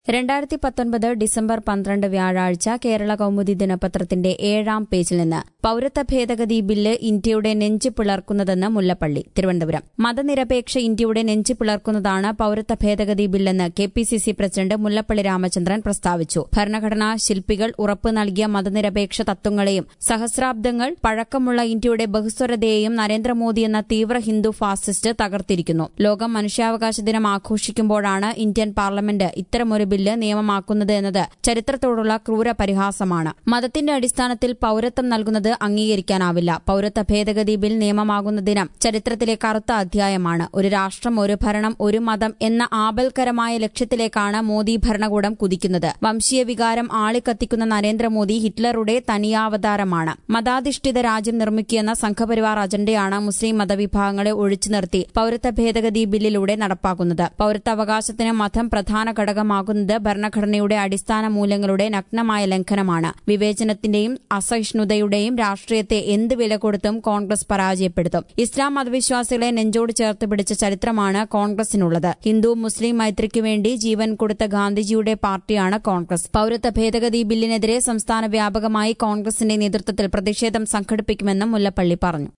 രണ്ടായിരത്തി പത്തൊൻപത് ഡിസംബർ പന്ത്രണ്ട് വ്യാഴാഴ്ച കേരള കൗമുദി ദിനപത്രത്തിന്റെ ഏഴാം പേജിൽ നിന്ന് പൌരത്വ ഭേദഗതി ബില്ല് ഇന്ത്യയുടെ നെഞ്ച് പിളർക്കുന്നതെന്ന് മുല്ലപ്പള്ളി തിരുവനന്തപുരം മതനിരപേക്ഷ ഇന്ത്യയുടെ നെഞ്ച് പിളർക്കുന്നതാണ് പൌരത്വ ഭേദഗതി ബില്ലെന്ന് K P C C president Mullappally Ramachandran പ്രസ്താവിച്ചു ഭരണഘടനാ ശില്പികൾ ഉറപ്പ് നൽകിയ മതനിരപേക്ഷ തത്വങ്ങളെയും സഹസ്രാബ്ദങ്ങൾ പഴക്കമുള്ള ഇന്ത്യയുടെ ബഹുസ്വരതയെയും നരേന്ദ്രമോദി എന്ന തീവ്ര ഹിന്ദു ഫാസിസ്റ്റ് തകർത്തിരിക്കുന്നു ലോകം മനുഷ്യാവകാശ ദിനം ആഘോഷിക്കുമ്പോഴാണ് ഇന്ത്യൻ പാർലമെന്റ് ഇത്തരമൊരു ബില്ല് നിയമമാക്കുന്നത് എന്നത് ചരിത്രത്തോടുള്ള ക്രൂര പരിഹാസമാണ് മതത്തിന്റെ അടിസ്ഥാനത്തിൽ പൌരത്വം നൽകുന്നത് അംഗീകരിക്കാനാവില്ല പൌരത്വ ഭേദഗതി ബിൽ നിയമമാകുന്ന ദിനം ചരിത്രത്തിലെ കറുത്ത അധ്യായമാണ് ഒരു രാഷ്ട്രം ഒരു ഭരണം ഒരു മതം എന്ന ആപൽക്കരമായ ലക്ഷ്യത്തിലേക്കാണ് മോദി ഭരണകൂടം കുതിക്കുന്നത് വംശീയ വികാരം ആളിക്കത്തിക്കുന്ന നരേന്ദ്രമോദി ഹിറ്റ്ലറുടെ തനിയാവതാരമാണ് മതാധിഷ്ഠിത രാജ്യം നിർമ്മിക്കുകയെന്ന സംഘപരിവാർ അജണ്ടയാണ് മുസ്ലിം മതവിഭാഗങ്ങളെ ഒഴിച്ചു നിർത്തി പൌരത്വ ഭേദഗതി ബില്ലിലൂടെ നടപ്പാക്കുന്നത് പൌരത്വാവകാശത്തിന് മതം പ്രധാന ഘടകമാകുന്നത് ഭരണഘടനയുടെ അടിസ്ഥാന മൂല്യങ്ങളുടെ നഗ്നമായ ലംഘനമാണ് വിവേചനത്തിന്റെയും അസഹിഷ്ണുതയുടെയും രാഷ്ട്രീയത്തെ എന്ത് വില കൊടുത്തും കോൺഗ്രസ് പരാജയപ്പെടുത്തും ഇസ്ലാം മതവിശ്വാസികളെ നെഞ്ചോട് ചേർത്ത് പിടിച്ച ചരിത്രമാണ് കോൺഗ്രസിനുള്ളത് ഹിന്ദു മുസ്ലിം മൈത്രിക്ക് വേണ്ടി ജീവൻ കൊടുത്ത ഗാന്ധിജിയുടെ പാർട്ടിയാണ് കോൺഗ്രസ് പൌരത്വ ഭേദഗതി ബില്ലിനെതിരെ സംസ്ഥാന വ്യാപകമായി കോൺഗ്രസിന്റെ നേതൃത്വത്തിൽ പ്രതിഷേധം സംഘടിപ്പിക്കുമെന്നും മുല്ലപ്പള്ളി പറഞ്ഞു